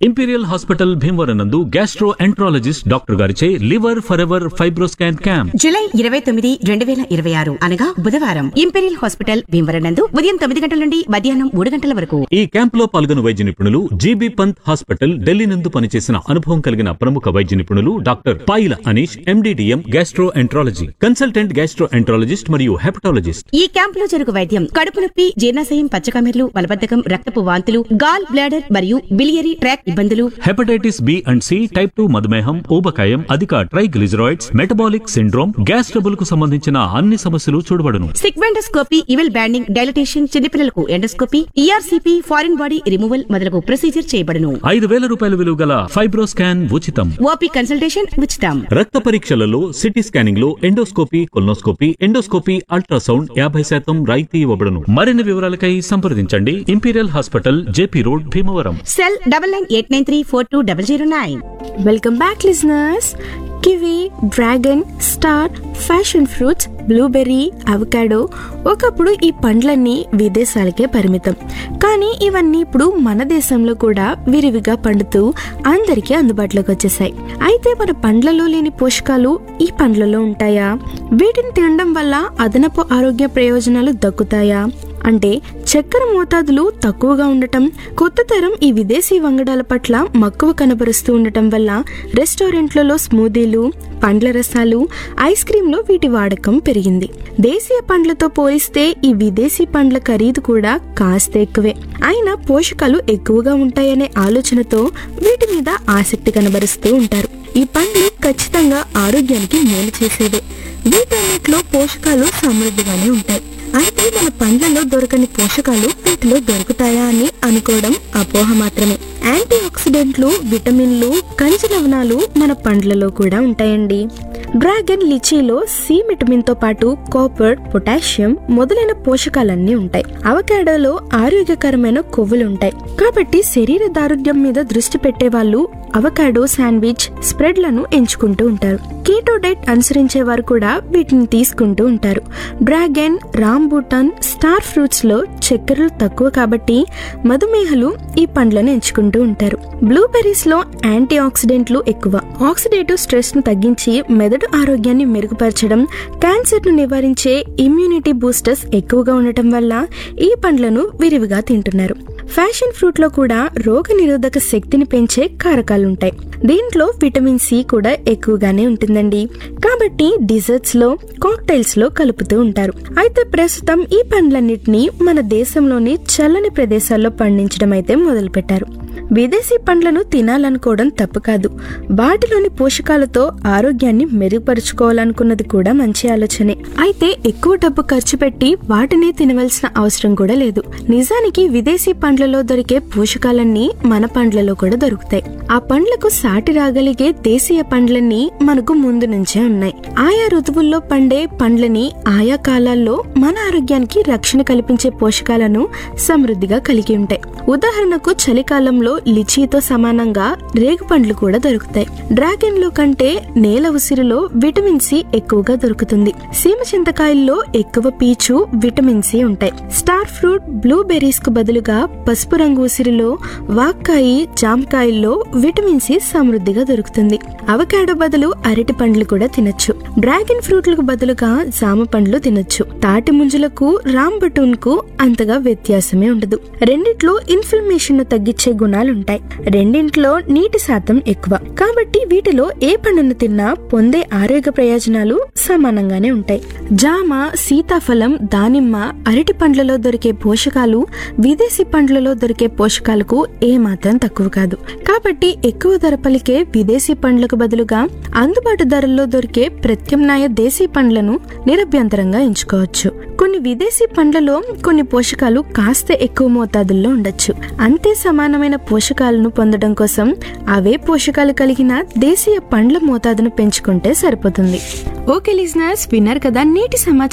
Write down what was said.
imperial hospital Bhimavaram నందు gastroenterologist doctor గారిచే liver forever fibroscan camp జూలై ఇరవై తొమ్మిది రెండు వేల ఇరవై ఆరు అనగా బుధవారం ఇంపెరియల్ హాస్పిటల్ భీమవరం నందు ఉదయం తొమ్మిది గంటల నుండి మధ్యాహ్నం మూడు గంటల వరకు ఈ క్యాంప్ లో పాల్గొన్న వైద్య నిపుణులు జీబీ పంత్ హాస్పిటల్ ఢిల్లీ నందు పనిచేసిన అనుభవం కలిగిన ప్రముఖ వైద్య నిపుణులు doctor Payila Anish MD DM gastroenterology consultant gastroenterologist మరియు హెపటాలజిస్ట్ ఈ క్యాంప్ లో జరుగు వైద్యం కడుపు నొప్పి జీర్ణాశయం పచ్చకమెర్లు మలబద్ధకం రక్తపు వాంతులు గాల్ బ్లాడర్ మరియు బిలియరీ ట్రాక్ ఇబ్బందులు hepatitis B and C type two మధుమేహం ఊబకాయం అధిక triglycerides metabolic syndrome gas trouble కు సంబంధించిన అన్ని సమస్యలు చూడబడును సిగ్మెండోస్కోపీ ఇవెల్ బ్యాండింగ్ డైలటేషన్ చిన్నపిల్లలకు endoscopy ERCP foreign body removal మొదలగు ప్రొసీజర్ చేయబడును ఐదు వేల రూపాయల విలువ గల ఫైబ్రోస్కాన్ ఉచితం ఓపీ కన్సల్టేషన్ ఉచితం రక్త పరీక్షలలో సిటీ స్కానింగ్ లో ఎండోస్కోపీ కొల్నోస్కోపీ ఎండోస్కోపీ అల్ట్రాసౌండ్ యాభై శాతం రాయితీ ఇవ్వబడును మరిన్ని వివరాలకై సంప్రదించండి Imperial hospital JP road Bhimavaram cell double nine eight nine three four two double zero nine welcome back listeners kiwi dragon star passion fruits blueberry avocado ఒకప్పుడు ఈ పండ్లన్నీ విదేశాలకే పరిమితం కానీ ఇవన్నీ ఇప్పుడు మన దేశంలో కూడా విరివిగా పండుతూ అందరికీ అందుబాటులోకి వచ్చేసాయి అయితే మన పండ్లలో లేని పోషకాలు ఈ పండ్లలో ఉంటాయా వీటిని తినడం వల్ల అదనపు ఆరోగ్య ప్రయోజనాలు దక్కుతాయా అంటే చక్కెర మోతాదులు తక్కువగా ఉండటం కొత్త తరం ఈ విదేశీ వంగడాల పట్ల మక్కువ కనబరుస్తూ ఉండటం వల్ల రెస్టారెంట్లలో స్మూదీలు పండ్ల రసాలు ఐస్ క్రీంలో వీటి వాడకం పెరిగింది దేశీయ పండ్లతో పోలిస్తే ఈ విదేశీ పండ్ల ఖరీదు కూడా కాస్త ఎక్కువే అయినా పోషకాలు ఎక్కువగా ఉంటాయనే ఆలోచనతో వీటి మీద ఆసక్తి కనబరుస్తూ ఉంటారు ఈ పండ్లు ఖచ్చితంగా ఆరోగ్యానికి మేలు చేసేవే వీటన్నిటిలో పోషకాలు సమృద్ధిగానే ఉంటాయి అయితే మన పండ్లలో దొరకని పోషకాలు వీటిలో దొరుకుతాయా అని అనుకోవడం అపోహ మాత్రమే యాంటీ ఆక్సిడెంట్లు విటమిన్లు ఖనిజ లవణాలు మన పండ్లలో కూడా ఉంటాయండి డ్రాగన్ లిచీలో సి విటమిన్ తో పాటు కాపర్ పొటాషియం మొదలైన పోషకాలన్నీ ఉంటాయి అవకాడోలో ఆరోగ్యకరమైన కొవ్వులు ఉంటాయి కాబట్టి శరీర దారుఢ్యం మీద దృష్టి పెట్టే వాళ్ళు అవకాడో శాండ్విచ్ స్ప్రెడ్లను ఎంచుకుంటూ ఉంటారు కీటో డైట్ అనుసరించే వారు కూడా వీటిని తీసుకుంటూ ఉంటారు డ్రాగన్ రాంబూటాన్ స్టార్ ఫ్రూట్స్ లో చక్కెరలు తక్కువ కాబట్టి మధుమేహలు ఈ పండ్లను ఎంచుకుంటూ ఉంటారు బ్లూబెర్రీస్ లో యాంటీ ఆక్సిడెంట్లు ఎక్కువ ఆక్సిడేటివ్ స్ట్రెస్ ను తగ్గించి మెదడు ఆరోగ్యాన్ని మెరుగుపరచడం క్యాన్సర్ ను నివారించే ఇమ్యూనిటీ బూస్టర్స్ ఎక్కువగా ఉండటం వల్ల ఈ పండ్లను విరివిగా తింటున్నారు ఫ్యాషన్ ఫ్రూట్ లో కూడా రోగ నిరోధక శక్తిని పెంచే కారకాలుంటాయి దీంట్లో విటమిన్ సి కూడా ఎక్కువగానే ఉంటుందండి కాబట్టి డిజర్ట్స్ లో కాక్టైల్స్ లో కలుపుతూ ఉంటారు అయితే ప్రస్తుతం ఈ పండ్లన్నిటినీ మన దేశంలోని చల్లని ప్రదేశాల్లో పండించడం అయితే మొదలు పెట్టారు విదేశీ పండ్లను తినాలనుకోవడం తప్పు కాదు వాటిలోని పోషకాలతో ఆరోగ్యాన్ని మెరుగుపరుచుకోవాలనుకున్నది కూడా మంచి ఆలోచనే అయితే ఎక్కువ డబ్బు ఖర్చు పెట్టి వాటిని తినవలసిన అవసరం కూడా లేదు నిజానికి విదేశీ పండ్లలో దొరికే పోషకాలన్నీ మన పండ్లలో కూడా దొరుకుతాయి ఆ పండ్లకు సాటి రాగలిగే దేశీయ పండ్లన్నీ మనకు ముందు నుంచే ఉన్నాయి ఆయా ఋతువుల్లో పండే పండ్లని ఆయా కాలాల్లో మన ఆరోగ్యానికి రక్షణ కల్పించే పోషకాలను సమృద్ధిగా కలిగి ఉంటాయి ఉదాహరణకు చలికాలంలో లిచీతో సమానంగా రేగు పండ్లు కూడా దొరుకుతాయి డ్రాగన్ లో కంటే నేల ఉసిరిలో విటమిన్ సి ఎక్కువగా దొరుకుతుంది సీమ చింతకాయల్లో ఎక్కువ పీచు విటమిన్ సి ఉంటాయి స్టార్ ఫ్రూట్ బ్లూబెర్రీస్ కు బదులుగా పసుపు రంగు ఉసిరిలో వాక్కాయి జామకాయల్లో విటమిన్ సి సమృద్ధిగా దొరుకుతుంది అవకాడో బదులు అరటి పండ్లు కూడా తినొచ్చు డ్రాగన్ ఫ్రూట్లకు బదులుగా జామ పండ్లు తినొచ్చు తాటి ముంజలకు రాంబటూన్ కు అంతగా వ్యత్యాసమే ఉండదు రెండిట్లో ఇన్ఫ్లమేషన్ ను తగ్గించే గుణాలుంటాయి రెండింట్లో నీటి శాతం ఎక్కువ కాబట్టి వీటిలో ఏ పండును తిన్నా పొందే ఆరోగ్య ప్రయోజనాలు సమానంగానే ఉంటాయి జామ సీతాఫలం దానిమ్మ అరటి పండ్లలో దొరికే పోషకాలు విదేశీ పండ్లలో దొరికే పోషకాలకు ఏ మాత్రం తక్కువ కాదు కాబట్టి ఎక్కువ ధర పలికే విదేశీ పండ్లకు బదులుగా అందుబాటు ధరల్లో దొరికే ప్రత్యామ్నాయ దేశీ పండ్లను నిరభ్యంతరంగా ఎంచుకోవచ్చు కొన్ని విదేశీ పండ్లలో కొన్ని పోషకాలు కాస్త ఎక్కువ మోతాదుల్లో ఉండొచ్చు అంతే సమానమైన పోషకాలను పొందడం కోసం అవే పోషకాలు కలిగిన దేశీయ పండ్ల మోతాదును పెంచుకుంటే సరిపోతుంది ఓకే లిజనర్స్ విన్నారు కదా నేటి సమాచారం